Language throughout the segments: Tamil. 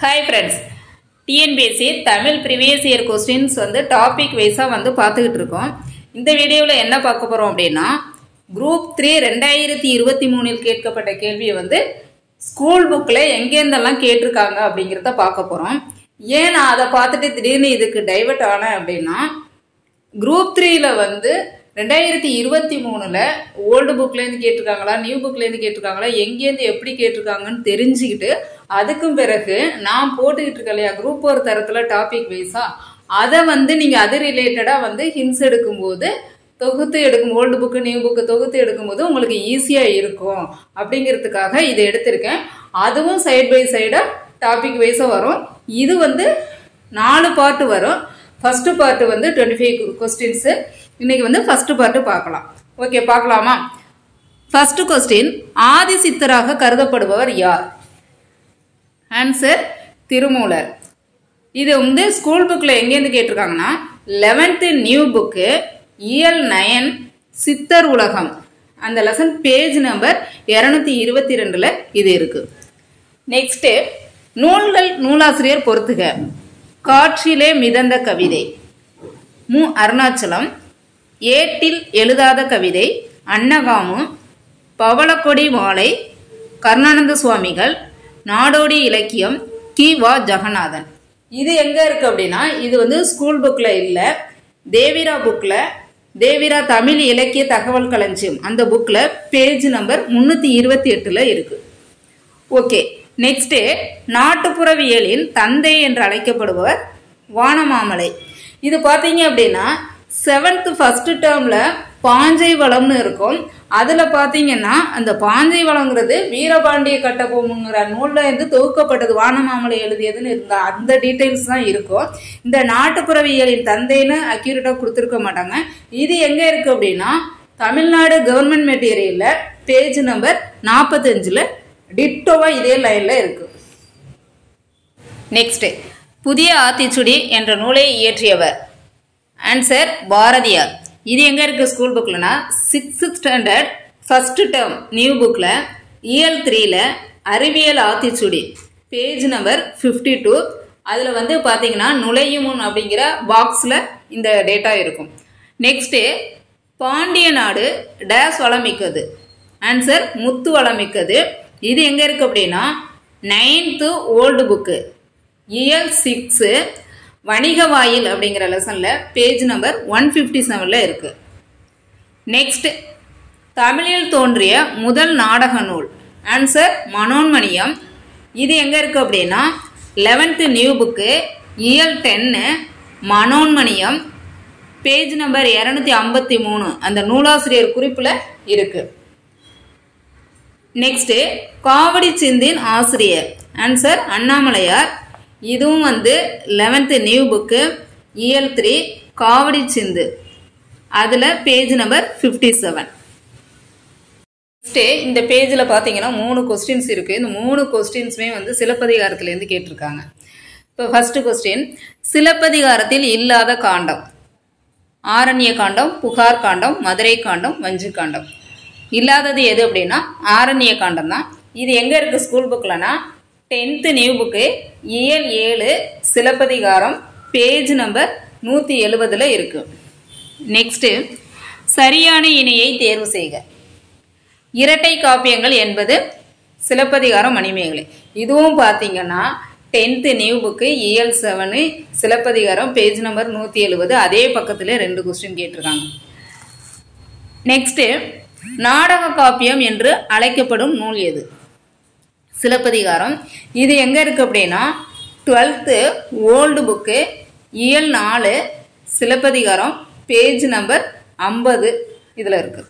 hi friends TNPSC Tamil previous year questions வந்து டாபிக் வைஸாக வந்து பார்த்துக்கிட்டு இருக்கோம் இந்த வீடியோவில் என்ன பார்க்க போகிறோம் அப்படின்னா குரூப் த்ரீ ரெண்டாயிரத்தி இருபத்தி மூணில் கேட்கப்பட்ட கேள்வியை வந்து ஸ்கூல் புக்கில் எங்கேருந்தெல்லாம் கேட்டிருக்காங்க அப்படிங்கிறத பார்க்க போகிறோம் ஏன் நான் அதை பார்த்துட்டு திடீர்னு இதுக்கு டைவர்ட் ஆனேன் அப்படின்னா குரூப் த்ரீல வந்து ரெண்டாயிரத்தி இருபத்தி மூணுல ஓல்டு புக்லேருந்து கேட்டிருக்காங்களா நியூ புக்லேருந்து கேட்டிருக்காங்களா எங்கேருந்து எப்படி கேட்டிருக்காங்கன்னு தெரிஞ்சுக்கிட்டு அதுக்கும் பிறகு நான் போட்டுக்கிட்டு இருக்கேன் இல்லையா குரூப் ஒரு தரத்தில் டாபிக் வைஸா அதை வந்து நீங்கள் அது ரிலேட்டடாக வந்து ஹின்ஸ் எடுக்கும்போது தொகுத்து எடுக்கும் ஓல்டு புக்கு நியூ புக்கு தொகுத்து எடுக்கும்போது உங்களுக்கு ஈஸியாக இருக்கும் அப்படிங்கிறதுக்காக இதை எடுத்திருக்கேன் அதுவும் சைட் பை சைடாக டாபிக் வைஸாக வரும் இது வந்து நாலு பார்ட்டு வரும் ஃபஸ்ட்டு பார்ட்டு வந்து டுவெண்ட்டி ஃபைவ் கொஸ்டின்ஸு இன்னைக்கு வந்து ஃபஸ்ட்டு பார்ட்டு பார்க்கலாம் ஓகே பார்க்கலாமா ஃபஸ்ட்டு கொஸ்டின் ஆதி சித்தராக கருதப்படுபவர் யார் ஆன்சர் திருமூலர் இது வந்து ஸ்கூல் புக்கில் எங்கேருந்து கேட்டிருக்காங்கன்னா லெவன்த்து நியூ புக்கு இயல் நயன் சித்தர் உலகம் அந்த லெசன் பேஜ் நம்பர் இரநூத்தி இருபத்தி ரெண்டில் இது இருக்குது நெக்ஸ்ட்டு நூல்கள் நூலாசிரியர் பொறுத்துக காற்றிலே மிதந்த கவிதை மு அருணாச்சலம் ஏட்டில் எழுதாத கவிதை அன்னகாமு பவளக்கொடி மாலை கருணானந்த சுவாமிகள் நாடோடி இலக்கியம் கி வா ஜெகநாதன் இது எங்க இருக்கு அப்படின்னா இது வந்து ஸ்கூல் புக்ல இல்ல தேவிரா புக்ல தேவிரா தமிழ் இலக்கிய தகவல் களஞ்சியம் அந்த புக்ல பேஜ் நம்பர் முன்னூத்தி இருபத்தி எட்டுல இருக்கு ஓகே நெக்ஸ்ட் நாட்டுப்புறவியலின் தந்தை என்று அழைக்கப்படுபவர் வானமாமலை இது பார்த்தீங்க அப்படின்னா செவன்த் ஃபர்ஸ்ட் டேர்ம்ல பாஞ்சை வளம்னு இருக்கும் அதுல பாத்தீங்கன்னா அந்த பாஞ்சை வளம்ங்கிறது வீரபாண்டிய கட்டபொம்முங்கிற நூல்ல இருந்து தொகுக்கப்பட்டது வானமாமலை எழுதியதுன்னு இருந்தா அந்த டீட்டெயில்ஸ் தான் இருக்கும் இந்த நாட்டுப்புறவியலின் தந்தைன்னு அக்யூரேட்டா கொடுத்துருக்க மாட்டாங்க இது எங்க இருக்கு அப்படின்னா தமிழ்நாடு கவர்மெண்ட் மெட்டீரியல்ல பேஜ் நம்பர் நாற்பத்தஞ்சுல டிட்டோவா இதே லைன்ல இருக்கு நெக்ஸ்ட் புதிய ஆத்திச்சுடி என்ற நூலை இயற்றியவர் ஆன்சர் பாரதியார் இது எங்கே இருக்குது ஸ்கூல் புக்லனா sixth standard first term new புக்கில் இயல் த்ரீல அறிவியல் Aathichudi page number fifty two அதில் வந்து பார்த்தீங்கன்னா நுழையும் முன் அப்படிங்கிற பாக்ஸில் இந்த டேட்டா இருக்கும் நெக்ஸ்ட்டு பாண்டிய நாடு டேஸ் வளமிக்கது ஆன்சர் முத்து வளமிக்கது இது எங்கே இருக்குது அப்படின்னா நைன்த்து ஓல்டு புக்கு இயல் சிக்ஸு வணிக வாயில் அப்படிங்கிற லெசனில் பேஜ் நம்பர் ஒன் ஃபிஃப்டி செவனில் இருக்குது நெக்ஸ்ட் தமிழில் தோன்றிய முதல் நாடக நூல் ஆன்சர் மனோன்மணியம் இது எங்கே இருக்குது அப்படின்னா லெவன்த்து நியூ புக்கு இயல் டென்னு மனோன்மணியம் பேஜ் நம்பர் இரநூத்தி ஐம்பத்தி மூணு அந்த நூலாசிரியர் குறிப்பில் இருக்குது நெக்ஸ்ட்டு காவடி சிந்தின் ஆசிரியர் ஆன்சர் அண்ணாமலையார் இதுவும் வந்து லெவன்த்து நியூ புக்கு இயல் த்ரீ காவடி சிந்து அதில் page number fifty seven next இந்த பேஜில் பார்த்தீங்கன்னா மூணு கொஸ்டின்ஸ் இருக்குது இந்த மூணு கொஸ்டின்ஸுமே வந்து சிலப்பதிகாரத்துலேருந்து கேட்டிருக்காங்க இப்போ ஃபஸ்ட்டு கொஸ்டின் சிலப்பதிகாரத்தில் இல்லாத காண்டம் ஆரண்ய காண்டம் புகார் காண்டம் மதுரை காண்டம் வஞ்சு காண்டம் இல்லாதது எது அப்படின்னா ஆரண்ய காண்டம் தான் இது எங்கே இருக்குது ஸ்கூல் புக்கில்னா டென்த்து நியூ புக்கு இயல் ஏழு சிலப்பதிகாரம் பேஜ் நம்பர் நூற்றி எழுபதில் இருக்குது நெக்ஸ்ட்டு சரியான இணையை தேர்வு செய்க இரட்டை காப்பியங்கள் என்பது சிலப்பதிகாரம் மணிமேகலை இதுவும் பார்த்தீங்கன்னா டென்த்து நியூ புக்கு இஎல் செவனு சிலப்பதிகாரம் பேஜ் நம்பர் நூற்றி எழுபது அதே பக்கத்தில் ரெண்டு கொஸ்டின் கேட்டிருக்காங்க நெக்ஸ்ட்டு நாடக காப்பியம் என்று அழைக்கப்படும் நூல் எது சிலப்பதிகாரம் இது எங்கே இருக்குது அப்படின்னா டுவெல்த்து ஓல்டு புக்கு இயல் நாலு சிலப்பதிகாரம் பேஜ் நம்பர் ஐம்பது இதில் இருக்குது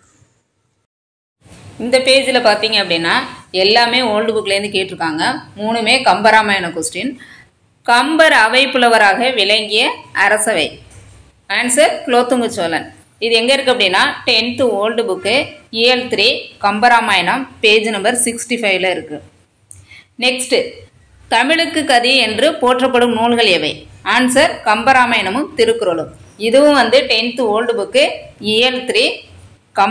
இந்த பேஜில் பார்த்தீங்க அப்படின்னா எல்லாமே ஓல்டு புக்லேருந்து கேட்டிருக்காங்க மூணுமே கம்பராமாயண கொஸ்டின் கம்பர் அவை புலவராக விளங்கிய அரசவை ஆன்சர் குலோத்துங்க சோழன் இது எங்கே இருக்குது அப்படின்னா டென்த்து ஓல்டு புக்கு இயல் three Kambaramayanam page number sixty ஃபைவ்ல இருக்குது நெக்ஸ்ட் தமிழுக்கு கதி என்று போற்றப்படும் நூல்கள் எவை ஆன்சர் கம்பராமாயணமும் திருக்குறளும் இதுவும் வந்து டென்த்து ஓல்டு புக்கு இயல் three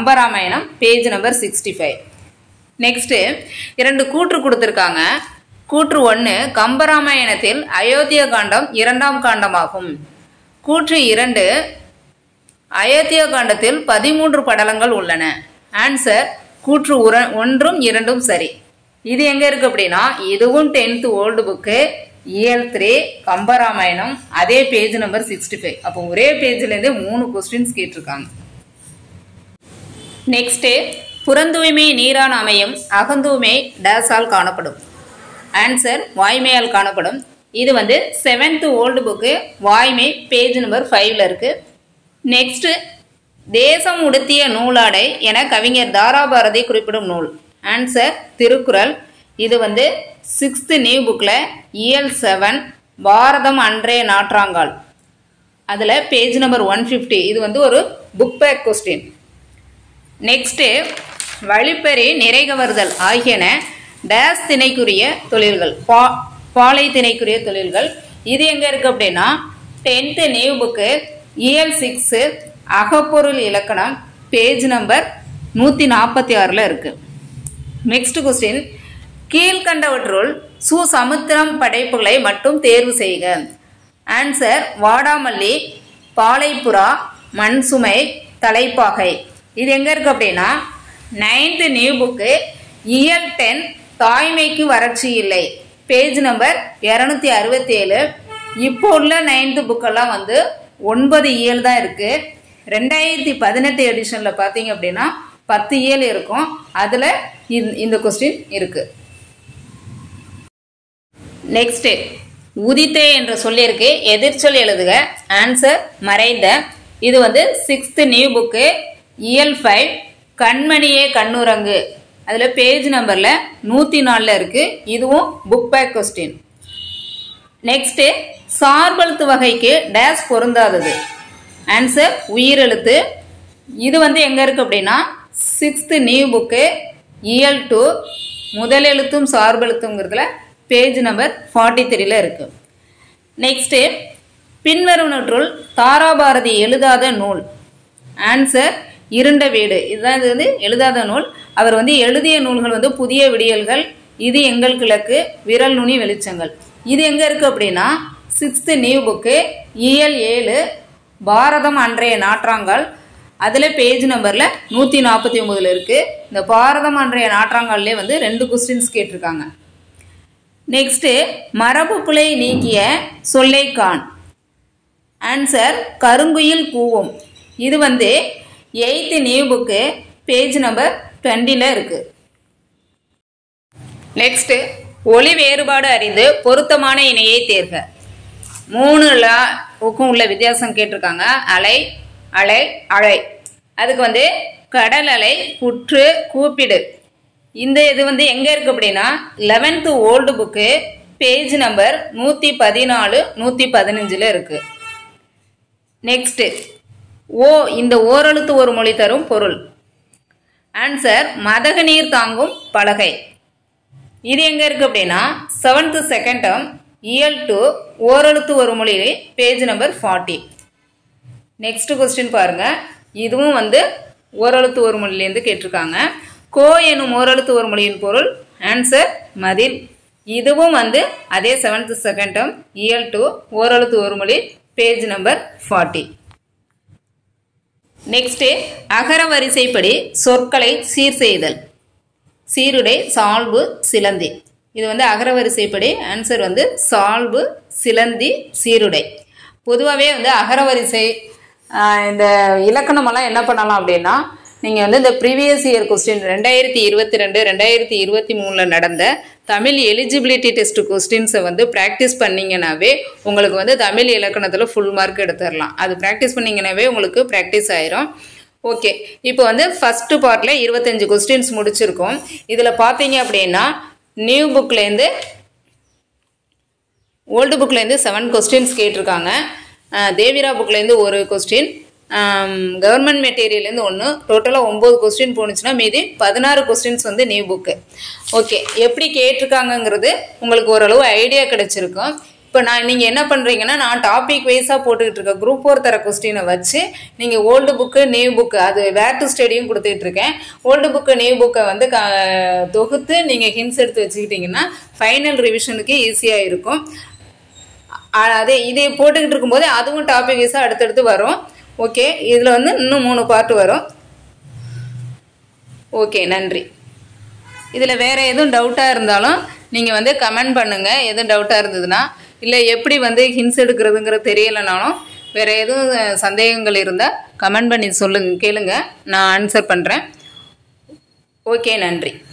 Kambaramayanam page number sixty five next இரண்டு கூற்று கொடுத்துருக்காங்க கூற்று ஒன்று கம்பராமாயணத்தில் அயோத்திய காண்டம் இரண்டாம் காண்டமாகும் கூற்று இரண்டு அயோத்திய காண்டத்தில் பதிமூன்று படலங்கள் உள்ளன ஆன்சர் கூற்று உர ஒன்றும் இரண்டும் சரி இது எங்க இருக்கு அப்படின்னா இதுவும் டென்த் ஓல்டு புக்கு இயல் த்ரீ கம்பராமாயணம் அதே பேஜ் நம்பர் சிக்ஸ்டி ஃபைவ் அப்போ ஒரே பேஜ்லேருந்தே மூணு கொஸ்டின்ஸ் கேட்டிருக்காங்க நெக்ஸ்ட்டு புறந்தூய்மை நீரான் அமையும் அகந்தூய்மை டேஸால் காணப்படும் ஆன்சர் வாய்மையால் காணப்படும் இது வந்து செவன்த் ஓல்டு புக்கு வாய்மை பேஜ் நம்பர் ஃபைவ்ல இருக்கு நெக்ஸ்ட்டு தேசம் உடுத்திய நூலாடை என கவிஞர் தாராபாரதி குறிப்பிடும் நூல் ஆன்சர் திருக்குறள் இது வந்து சிக்ஸ்த்து நியூ புக்கில் இயல் செவன் பாரதம் அன்றைய நாற்றாங்கால் அதில் பேஜ் நம்பர் ஒன் ஃபிஃப்டி இது வந்து ஒரு புக் பேக் கொஸ்டின் நெக்ஸ்ட்டு வழிப்பறி நிறைகவர்தல் ஆகியன டேஸ் திணைக்குரிய தொழில்கள் பா பாலை திணைக்குரிய தொழில்கள் இது எங்கே இருக்குது அப்படின்னா டென்த்து நியூ புக்கு இஎல் சிக்ஸு அகப்பொருள் இலக்கணம் பேஜ் நம்பர் நூற்றி நாற்பத்தி ஆறில் இருக்குது நெக்ஸ்ட் கொஸ்டின் கீழ்கண்டவற்றுள் சுசமுத்திரம் படைப்புகளை மட்டும் தேர்வு செய்க ஆன்சர் வாடாமல்லி பாலைப்புறா மண்சுமை தலைப்பாகை இது எங்கே இருக்கு அப்படின்னா நைன்த்து நியூ புக்கு இயல் டென் தாய்மைக்கு வறட்சி இல்லை பேஜ் நம்பர் இரநூத்தி அறுபத்தி ஏழு இப்போ உள்ள நைன்த்து புக்கெல்லாம் வந்து ஒன்பது இயல் தான் இருக்கு ரெண்டாயிரத்தி பதினெட்டு எடிஷனில் பார்த்தீங்க அப்படின்னா பத்து இயல் இருக்கும் அதில் இந்த கொஸ்டின் இருக்கு நெக்ஸ்ட் உதித்தே என்ற சொல்லிற்கு எதிர்ச்சொல் எழுதுக ஆன்சர் மறைந்த இது வந்து சிக்ஸ்த் நியூ புக்கு இயல் ஃபைவ் கண்மணியே கண்ணுரங்கு அதில் பேஜ் நம்பரில் நூற்றி நாலில் இருக்குது இதுவும் புக் பேக் கொஸ்டின் நெக்ஸ்ட்டு சார்பெழுத்து வகைக்கு டேஸ் பொருந்தாதது ஆன்சர் உயிரெழுத்து இது வந்து எங்கே இருக்குது அப்படின்னா சிக்ஸ்த்து நியூ புக்கு இயல் டூ முதல் எழுத்தும் சார்பெழுத்துங்கிறதுல பேஜ் நம்பர் ஃபார்ட்டி த்ரீல இருக்குது நெக்ஸ்ட்டு பின்வருவனற்றுள் தாராபாரதி எழுதாத நூல் ஆன்சர் இருண்ட வீடு இதுதான் இது வந்து எழுதாத நூல் அவர் வந்து எழுதிய நூல்கள் வந்து புதிய விடியல்கள் இது எங்கள் கிழக்கு விரல் நுனி வெளிச்சங்கள் இது எங்கே இருக்குது அப்படின்னா சிக்ஸ்த்து நியூ புக்கு இயல் ஏழு பாரதம் அன்றைய நாற்றாங்கால் அதில் பேஜ் நம்பரில் நூற்றி நாற்பத்தி ஒம்பதில் இருக்குது இந்த பாரதம் அன்றைய நாற்றாங்கால்லே வந்து ரெண்டு கொஸ்டின்ஸ் கேட்டிருக்காங்க நெக்ஸ்ட்டு மரபு பிழை நீக்கிய சொல்லை கான் ஆன்சர் கருங்குயில் கூவும் இது வந்து eighth new book page number டுவெண்ட்டியில் இருக்குது நெக்ஸ்ட்டு ஒளி வேறுபாடு அறிந்து பொருத்தமான இணையை தேர்க மூணு லாவுக்கும் உள்ள வித்தியாசம் கேட்டிருக்காங்க அலை அலை அலை அதுக்கு வந்து கடல் அலை புற்று கூப்பிடு இந்த இது வந்து எங்கே இருக்குது அப்படின்னா eleventh old book page number நூற்றி பதினாலு நூற்றி பதினஞ்சில் இருக்குது நெக்ஸ்ட்டு ஓ இந்த ஓரெழுத்து ஒரு மொழி தரும் பொருள் ஆன்சர் மதக நீர் தாங்கும் பலகை இது எங்கே இருக்குது அப்படின்னா செவன்த்து செகண்ட் டேர்ம் இயல் டூ ஓரெழுத்து ஒரு மொழி page number forty next question பாருங்க இதுவும் வந்து ஓரெழுத்து ஒரு மொழியிலேருந்து கேட்டிருக்காங்க கோ எனும் ஓரெழுத்து ஒரு மொழியின் பொருள் ஆன்சர் மதில் இதுவும் வந்து அதே செவன்த் செகண்ட் டேர்ம் இயல் டூ ஓரெழுத்து ஒரு மொழி பேஜ் நம்பர் ஃபார்ட்டி நெக்ஸ்ட்டு அகர வரிசைப்படி சொற்களை சீர் செய்தல் சீருடை சால்பு சிலந்தி இது வந்து அகரவரிசைப்படி ஆன்சர் வந்து சால்பு சிலந்தி சீருடை பொதுவாகவே வந்து அகரவரிசை ஆஹ் இந்த இலக்கணமெல்லாம் என்ன பண்ணலாம் அப்படின்னா நீங்கள் வந்து இந்த ப்ரீவியஸ் இயர் கொஸ்டின் ரெண்டாயிரத்தி இருபத்தி ரெண்டு ரெண்டாயிரத்தி இருபத்தி மூணில் நடந்த தமிழ் எலிஜிபிலிட்டி டெஸ்ட் கொஸ்டின்ஸை வந்து ப்ராக்டிஸ் பண்ணிங்கனாவே உங்களுக்கு வந்து தமிழ் இலக்கணத்தில் ஃபுல் மார்க் எடுத்துடலாம் அது ப்ராக்டிஸ் பண்ணிங்கனாவே உங்களுக்கு ப்ராக்டிஸ் ஆயிரும் ஓகே இப்போ வந்து ஃபஸ்ட்டு பார்ட்டில் இருபத்தஞ்சு கொஸ்டின்ஸ் முடிச்சிருக்கோம் இதில் பார்த்தீங்க அப்படின்னா நியூ புக்லேருந்து ஓல்டு புக்லேருந்து செவன் கொஸ்டின்ஸ் கேட்டிருக்காங்க அஹ் தேவிரா புக்லேருந்து ஒரு கொஸ்டின் கவர்மெண்ட் மெட்டீரியல்லேருந்து ஒன்று டோட்டலாக ஒம்பது கொஸ்டின் போணுச்சுன்னா மீதி பதினாறு கொஸ்டின்ஸ் வந்து நியூ புக்கு ஓகே எப்படி கேட்டிருக்காங்கங்கிறது உங்களுக்கு ஓரளவு ஐடியா கிடைச்சிருக்கும் இப்போ நான் நீங்கள் என்ன பண்ணுறீங்கன்னா நான் டாபிக் வைஸாக போட்டுக்கிட்டு இருக்கேன் குரூப் ஃபோர் தர கொஸ்டினை வச்சு நீங்கள் ஓல்டு புக்கு நியூ புக்கு அது வேர் டு ஸ்டடியும் கொடுத்துட்டு இருக்கேன் ஓல்டு புக்கு நியூ புக்கை வந்து க தொகுத்து நீங்கள் ஹின்ஸ் எடுத்து வச்சுக்கிட்டிங்கன்னா ஃபைனல் ரிவிஷனுக்கு ஈஸியாக இருக்கும் அ- அதே இதை போட்டுக்கிட்டு இருக்கும்போது அதுவும் டாபிக் வைஸாக அடுத்தடுத்து வரும் ஓகே இதில் வந்து இன்னும் மூணு பார்ட் வரும் ஓகே நன்றி இதில் வேறு எதுவும் டவுட்டாக இருந்தாலும் நீங்கள் வந்து கமெண்ட் பண்ணுங்கள் எதுவும் டவுட்டாக இருந்ததுன்னா இல்லை எப்படி வந்து ஹின்ஸ் எடுக்கிறதுங்கிறது தெரியலைனாலும் வேறு எதுவும் அஹ், சந்தேகங்கள் இருந்தால் கமெண்ட் பண்ணி சொல்லுங்க கேளுங்க நான் ஆன்சர் பண்ணுறேன் ஓகே நன்றி